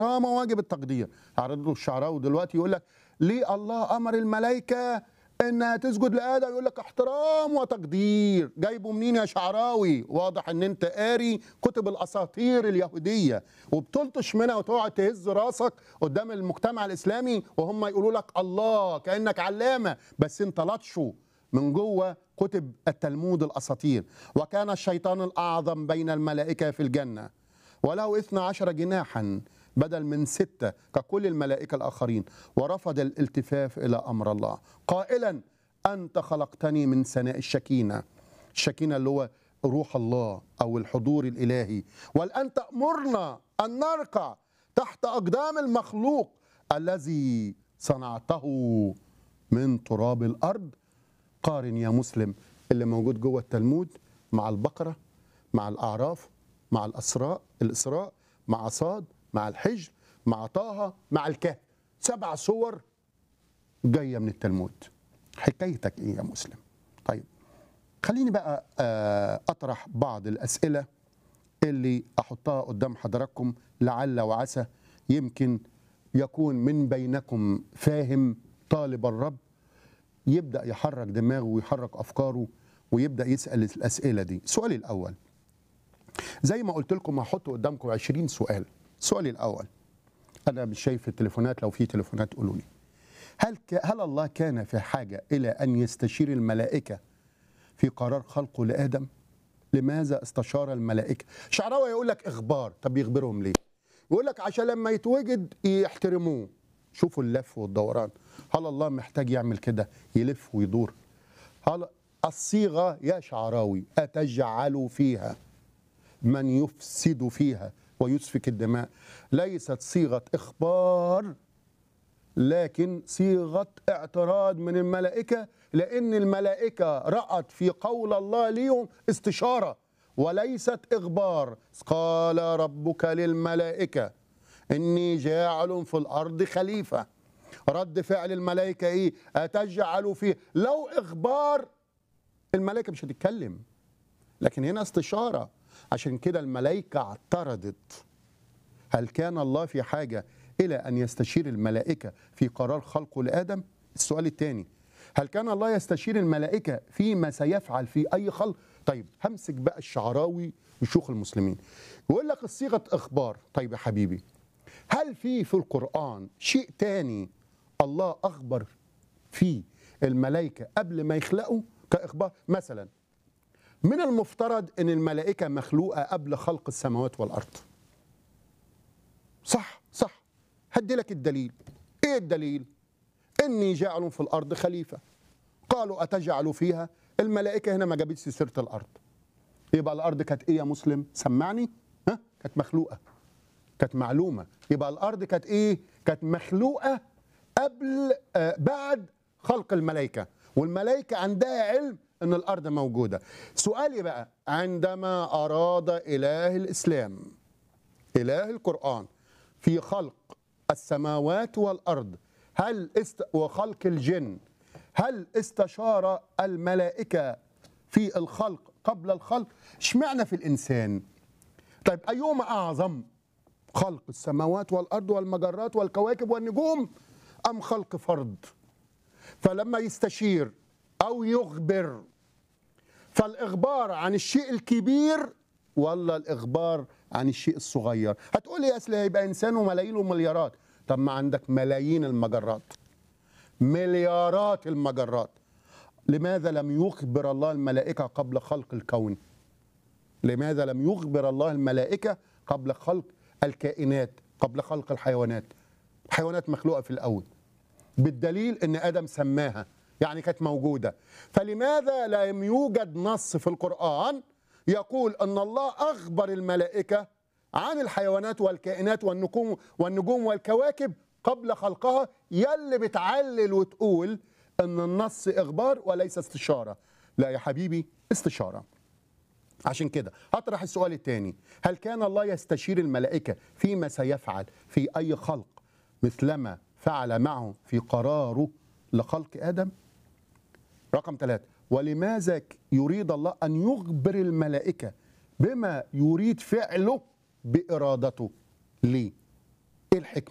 احترام واجب التقدير عرض له الشعراوي دلوقتي يقول لك ليه الله امر الملائكه انها تسجد لادم يقول لك احترام وتقدير جايبه منين يا شعراوي واضح ان انت قاري كتب الاساطير اليهوديه وبتلطش منها وتقعد تهز راسك قدام المجتمع الاسلامي وهم يقولوا لك الله كانك علامه بس انت لطشه من جوه كتب التلمود الاساطير وكان الشيطان الاعظم بين الملائكه في الجنه وله اثنى عشر جناحا بدل من ستة ككل الملائكة الآخرين ورفض الالتفاف إلى أمر الله قائلا أنت خلقتني من سناء الشكينة الشكينة اللي هو روح الله أو الحضور الإلهي والآن تأمرنا أن نركع تحت أقدام المخلوق الذي صنعته من تراب الأرض قارن يا مسلم اللي موجود جوه التلمود مع البقرة مع الأعراف مع الأسراء الإسراء مع صاد مع الحجر مع طه مع الكهف سبع صور جايه من التلمود حكايتك ايه يا مسلم طيب خليني بقى آه، اطرح بعض الاسئله اللي احطها قدام حضراتكم لعل وعسى يمكن يكون من بينكم فاهم طالب الرب يبدا يحرك دماغه ويحرك افكاره ويبدا يسال الاسئله دي السؤال الاول زي ما قلت لكم هحط قدامكم 20 سؤال السؤال الاول انا مش شايف التليفونات لو في تليفونات قولوا لي هل ك... هل الله كان في حاجه الى ان يستشير الملائكه في قرار خلقه لادم لماذا استشار الملائكه شعراوي يقول لك اخبار طب يخبرهم ليه يقول لك عشان لما يتوجد يحترموه شوفوا اللف والدوران هل الله محتاج يعمل كده يلف ويدور هل الصيغه يا شعراوي اتجعل فيها من يفسد فيها ويسفك الدماء ليست صيغه اخبار لكن صيغه اعتراض من الملائكه لان الملائكه رات في قول الله ليهم استشاره وليست اخبار قال ربك للملائكه اني جاعل في الارض خليفه رد فعل الملائكه ايه اتجعل فيه لو اخبار الملائكه مش هتتكلم لكن هنا استشاره عشان كده الملائكه اعترضت هل كان الله في حاجه الى ان يستشير الملائكه في قرار خلقه لادم السؤال الثاني هل كان الله يستشير الملائكه فيما سيفعل في اي خلق طيب همسك بقى الشعراوي وشيوخ المسلمين يقول لك الصيغه اخبار طيب يا حبيبي هل في في القران شيء تاني الله اخبر فيه الملائكه قبل ما يخلقوا كاخبار مثلا من المفترض ان الملائكه مخلوقه قبل خلق السماوات والارض صح صح هدي لك الدليل ايه الدليل اني جاعل في الارض خليفه قالوا اتجعل فيها الملائكه هنا ما جابتش سيره الارض يبقى الارض كانت ايه يا مسلم سمعني ها كانت مخلوقه كانت معلومه يبقى الارض كانت ايه كانت مخلوقه قبل آه بعد خلق الملائكه والملائكه عندها علم ان الارض موجوده سؤالي بقى عندما اراد اله الاسلام اله القران في خلق السماوات والارض هل است وخلق الجن هل استشار الملائكه في الخلق قبل الخلق اشمعنى في الانسان طيب ايهما اعظم خلق السماوات والارض والمجرات والكواكب والنجوم ام خلق فرد فلما يستشير او يخبر فالاخبار عن الشيء الكبير ولا الاخبار عن الشيء الصغير هتقول لي اصل هيبقى انسان وملايين ومليارات طب ما عندك ملايين المجرات مليارات المجرات لماذا لم يخبر الله الملائكه قبل خلق الكون لماذا لم يخبر الله الملائكه قبل خلق الكائنات قبل خلق الحيوانات الحيوانات مخلوقه في الاول بالدليل ان ادم سماها يعني كانت موجوده فلماذا لم يوجد نص في القران يقول ان الله اخبر الملائكه عن الحيوانات والكائنات والنجوم والنجوم والكواكب قبل خلقها يلي بتعلل وتقول ان النص اخبار وليس استشاره لا يا حبيبي استشاره عشان كده هطرح السؤال الثاني هل كان الله يستشير الملائكه فيما سيفعل في اي خلق مثلما فعل معه في قراره لخلق ادم رقم ثلاثة ولماذا يريد الله أن يخبر الملائكة بما يريد فعله بإرادته ليه ايه الحكمه